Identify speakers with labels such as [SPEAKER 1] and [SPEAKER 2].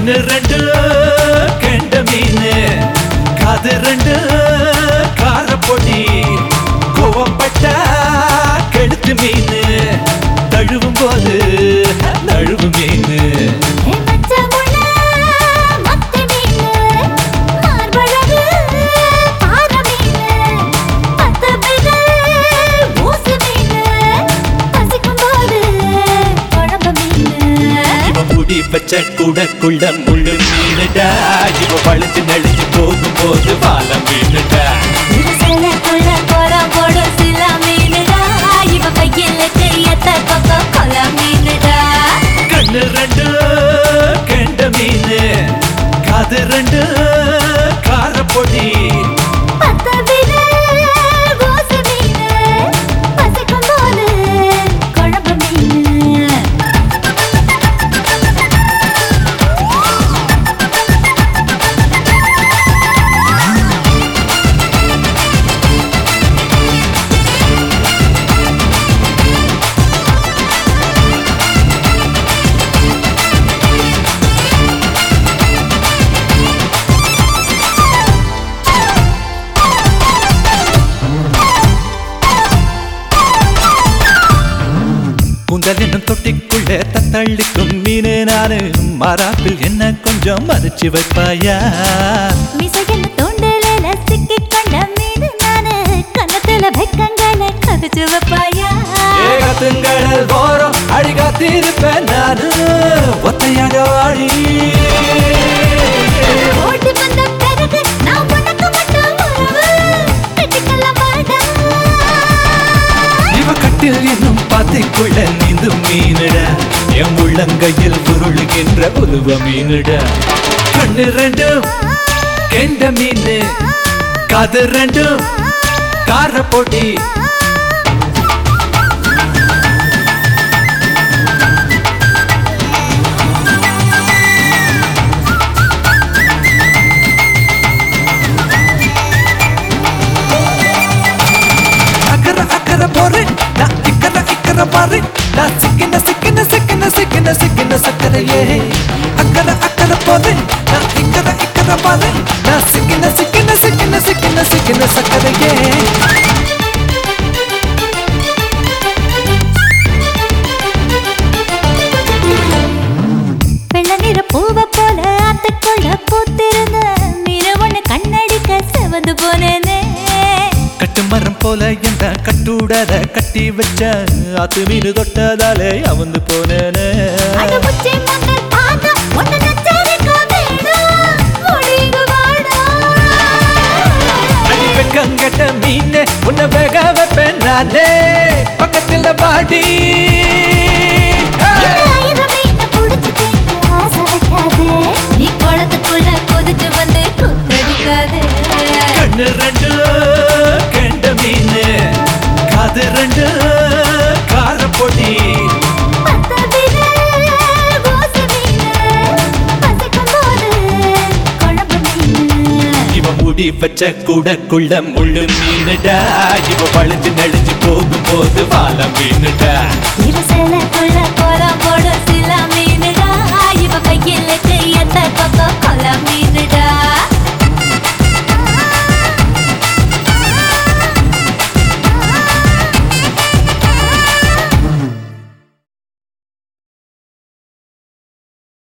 [SPEAKER 1] கண்ணு ரெண்டு கெண்ட மீனு காது ரெண்டு காரப்பொடி கோவப்பட்ட கெடுத்து மீனு தழுவும் போது நழுவு மீனு
[SPEAKER 2] ஏ மச்சமுள்ள மத்தி மீனு மார்பழகு பாறை மீனு பத்து விரல் ஊசு மீனு பசிக்கும்போது குழம்பு மீனு
[SPEAKER 1] இவ முடி பச்சை கூடக்குள்ள முள்ளு மீனுடா இவ பழுத்து நழுத்து போகும்போது வாழ மீனுடா
[SPEAKER 2] சிலக்குள்ள கோலம் போடும் சில மீனுடா இவ கையில் கையத்த பக்கம் கொல மீனுடா
[SPEAKER 1] கண்ணு ரெண்டு கெண்ட மீனு காது ரெண்டு காரப்பொடி
[SPEAKER 2] பத்து விரல் ஊசு மீனு பசிக்கும்போது குழம்பு மீனு
[SPEAKER 1] கூந்தல் என்னும் தொட்டிக்குள்ள தத்தள்ளிக்கும் மீனு நானு மராப்பில் என்ன கொஞ்சம் மறைச்சு வைப்பாயா
[SPEAKER 2] மிசையில் தூண்டலில சிக்கிக் கொண்ட மீனு நானு கன்னத்துல வெக்கங்களை கவிச்சு வைப்பாயா
[SPEAKER 1] ஏகத்துங்கள் ஓரம் அழிகாத்திருப்பேன் நானு ஒத்தையாக வாழி
[SPEAKER 2] ஓடி வந்த பிறகு நான் உனக்கு மட்டும் உறவு கட்டிக்கொள்ள மாட்டா
[SPEAKER 1] இவ கட்டில் என்னும் பாத்தைக்குள்ள நீந்தும் மீனுடா என் உள்ளங்கையில் உருளுகின்ற உருவ மீனுடா கண்ணு ரெண்டும் கெண்ட மீனு காது ரெண்டும் காரப்பொடி அக்கற அக்கற போறேன் நான் இக்கற இக்கற பாறேன் நான் சிக்கின சிக்கின சிக்கின சிக்கின சிக்கின சக்கரையே அக்கற அக்கற போறேன் நான் இக்கற இக்கற பாறேன் நான் சிக்கின சிக்கின சிக்கின சிக்கின சிக்கின சக்கரையே
[SPEAKER 2] வெள்ள நிற பூவை போல ஆத்துக்குள்ள பூத்திருந்த மீன ஒண்ணு கண்ணடிக்க செவந்து போனேனே
[SPEAKER 1] கட்டு மரம் போல என்ற கட்டுடத கட்டி வச்ச ஆத்து மீனு தொட்டதாலே அவந்து போனேனே
[SPEAKER 2] அட முச்சை மங்கள் பார்த்தா ஒண்ணு நச்சரிக்க வேணும் ஒடிங்க வாடா
[SPEAKER 1] அடி வெக்கங்கட்ட மீனே உன்னை வேக வைப்பேன் நானே பக்கத்துல பாடி
[SPEAKER 2] ஆயிரம் மீனை புடிச்சு திங்க ஆசை வைக்காதே. நீ குளத்துக்குள்ள குதிச்சு வந்து குத்தடிக்காதே.
[SPEAKER 1] கண்ணு ரெண்டு கெண்ட மீனு காது ரெண்டு காரப்பொடி
[SPEAKER 2] பத்த விரல் ஊசி மீனு, பசிக்கும்போது குழம்பு மீனு.
[SPEAKER 1] இவ முடி வச்ச கூடக்குள்ள முள்ளு மீனுடா இவ பழுத்து நடிச்சு போகும்போது வாழ மீனுடா
[SPEAKER 2] இவ